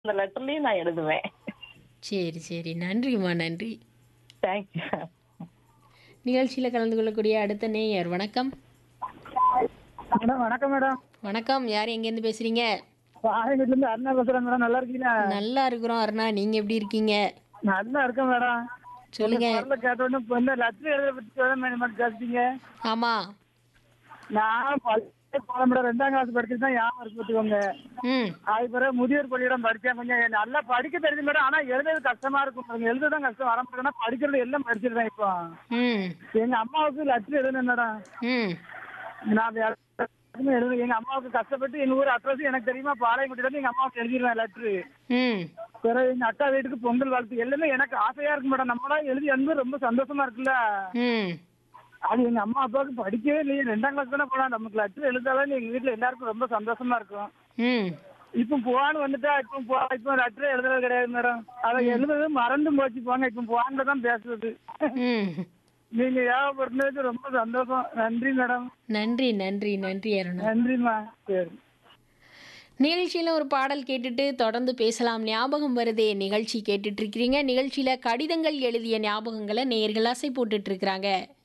அந்த லெட்டர்லயும் நான் எழுதுவேன் சரி சரி நன்றிம்மா நன்றி தேங்க்யூ நிகழ்ச்சியில் கலந்து கொள்ளக்கூடிய அடுத்த நேயர் வணக்கம் மேடம் வணக்கம் மேடம் வணக்கம் யார் எங்கேருந்து பேசுறீங்க பாளையங்கோட்டில இருந்து அருணா பேசுறேன் மேடம் நல்லா இருக்கீங்களா நல்லா இருக்கிறோம் அருணா நீங்க எப்படி இருக்கீங்க நல்லா இருக்கேன் மேடம் சொல்லுங்க குரல கேட்ட உடனே இப்போ இந்த லட்சம் எழுத பத்தி சொல்ல மேடம் பேசுறீங்க ஆமா நான் பள்ளியே போன மேடம் ரெண்டாம் கிளாஸ் படிச்சுட்டு தான் ஞாபகம் இருக்கு பார்த்துக்கோங்க ம் அதுக்கு பிறகு முதியோர் பள்ளியிடம் படிச்சேன் கொஞ்சம் நல்லா படிக்க தெரியுது மேடம் ஆனா எழுதுறது கஷ்டமா இருக்கும் பாருங்க எழுதுதான் கஷ்டம் வர மாட்டேன்னா படிக்கிறது எல்லாம் படிச்சிருந்தேன் இப்போ ம் எங்க அம்மாவுக்கு லட்சம் எழுதுனேன் மேடம் ம் நான் வேற எதுவுமே எழுதுனேன் எங்க அம்மாவுக்கு கஷ்டப்பட்டு எங்க ஊர் அட்ரஸ் எனக்கு தெரியுமா பாளையங்குடியில இருந்து எங்க அம்மாவுக்கு எழுதிடுவேன் லெட்ரு ம் பிறகு எங்க அக்கா வீட்டுக்கு பொங்கல் வாழ்த்து எல்லாமே எனக்கு ஆசையா இருக்கு மேடம் நம்மளா எழுதி வந்து ரொம்ப சந்தோஷமா இருக்குல்ல ம் அது எங்க அம்மா அப்பாவுக்கு படிக்கவே இல்லையே ரெண்டாம் கிளாஸ் தானே போலாம் நமக்கு லெட்டர் எழுதாலும் எங்க வீட்டுல எல்லாருக்கும் ரொம்ப சந்தோஷமா இருக்கும் ம் இப்போ போவான்னு வந்துட்டா இப்போ போ இப்போ லெட்டர் எழுதுறது கிடையாது மேடம் அதை எழுதுறது மறந்து போச்சு போங்க இப்போ போவான்னு தான் பேசுறது ம் நீங்க ஞாபகப்படுத்தினதுக்கு ரொம்ப சந்தோஷம் நன்றி மேடம் நன்றி நன்றி நன்றி அருணா நன்றிம்மா சரி நிகழ்ச்சியில் ஒரு பாடல் கேட்டுட்டு தொடர்ந்து பேசலாம் ஞாபகம் வருதே நிகழ்ச்சி கேட்டுட்டு இருக்கிறீங்க நிகழ்ச்சியில் கடிதங்கள் எழுதிய ஞாபகங்களை நேர்கள் அசை போட்டுட்டு இருக்கிறாங்க